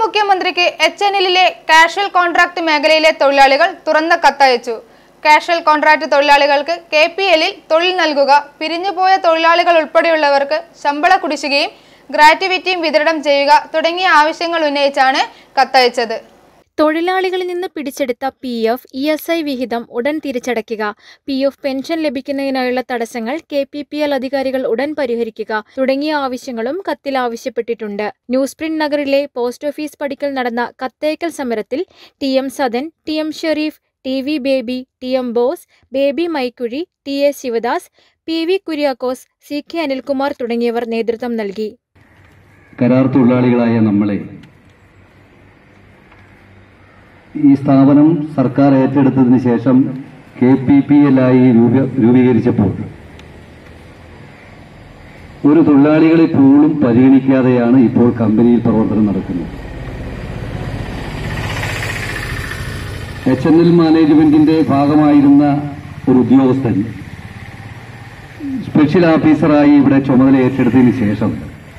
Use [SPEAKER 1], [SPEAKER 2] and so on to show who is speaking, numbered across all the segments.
[SPEAKER 1] ഉപമുഖ്യമന്ത്രിക്ക് H എന്നിലെ casual contract മേഖലയിലെ തൊഴിലാളികൾ തുറന്ന കത്തയച്ചു കാഷ്വൽ കോൺട്രാക്ട് തൊഴിലാളികൾക്ക് കെ പി എല്ലിൽ തൊഴിൽ നൽകുക പിരിഞ്ഞുപോയ തൊഴിലാളികൾ ഉൾപ്പെടെയുള്ളവർക്ക് ശമ്പള കുടിശ്ശികയും ഗ്രാറ്റുവിറ്റിയും വിതരണം ചെയ്യുക തുടങ്ങിയ ആവശ്യങ്ങൾ ഉന്നയിച്ചാണ് കത്തയച്ചത്
[SPEAKER 2] തൊഴിലാളികളിൽ നിന്ന് പിടിച്ചെടുത്ത P F E S I വിഹിതം ഉടൻ തിരിച്ചടയ്ക്കുക പി എഫ് പെൻഷൻ ലഭിക്കുന്നതിനായുള്ള തടസ്സങ്ങൾ കെ പി പി എൽ അധികാരികൾ ഉടൻ പരിഹരിക്കുക തുടങ്ങിയ ആവശ്യങ്ങളും കത്തിൽ ആവശ്യപ്പെട്ടിട്ടുണ്ട് ന്യൂസ് പ്രിന്റ് നഗറിലെ പോസ്റ്റ് ഓഫീസ് പടിക്കൽ നടന്ന കത്തയക്കൽ സമരത്തിൽ T M Sadan T M Sharif T V Baby T M Bose Baby Maikuzhi T A Sivadas P V Kuriakose C K Anilkumar തുടങ്ങിയവർ നേതൃത്വം നൽകി
[SPEAKER 3] കരാർ തൊഴിലാളികളായ നമ്മളെ ഈ സ്ഥാപനം സർക്കാർ ഏറ്റെടുത്തതിന് ശേഷം കെ പി പി എൽ ആയി രൂപ- രൂപീകരിച്ചപ്പോൾ ഒരു തൊഴിലാളികളെ പോലും പരിഗണിക്കാതെയാണ് ഇപ്പോൾ കമ്പനിയിൽ പ്രവർത്തനം നടക്കുന്നത് എച്ച് എൻ എൽ മാനേജ്മെന്റിന്റെ ഭാഗമായിരുന്ന ഒരു ഉദ്യോഗസ്ഥൻ സ്പെഷ്യൽ ഓഫീസറായി ഇവിടെ ചുമതല ഏറ്റെടുത്തതിന് ശേഷം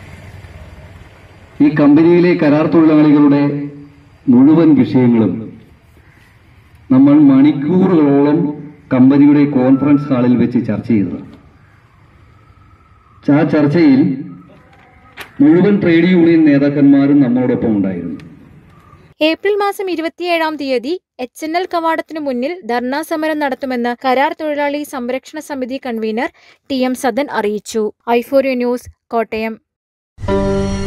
[SPEAKER 3] ഈ കമ്പനിയിലെ കരാർ തൊഴിലാളികളുടെ മുഴുവൻ വിഷയങ്ങളും നമ്മൾ മണിക്കൂറുകളോളം കമ്പനിയുടെ കോൺഫറൻസ് ഹാളിൽ വെച്ച് ചർച്ച ചെയ്തതാണ് ആ ചർച്ചയിൽ മുഴുവൻ ട്രേഡ് യൂണിയൻ നേതാക്കന്മാരും നമ്മളോടൊപ്പം ഉണ്ടായിരുന്നു
[SPEAKER 2] ഏപ്രിൽ മാസം ഇരുപത്തിയേഴാം തീയതി എച്ച് എൻ എൽ കവാടത്തിനു മുന്നിൽ ധർണാ സമരം നടത്തുമെന്ന് കരാർ തൊഴിലാളി സംരക്ഷണ സമിതി കൺവീനർ ടി എം സദൻ അറിയിച്ചു ഐഫോറിയ ന്യൂസ് കോട്ടയം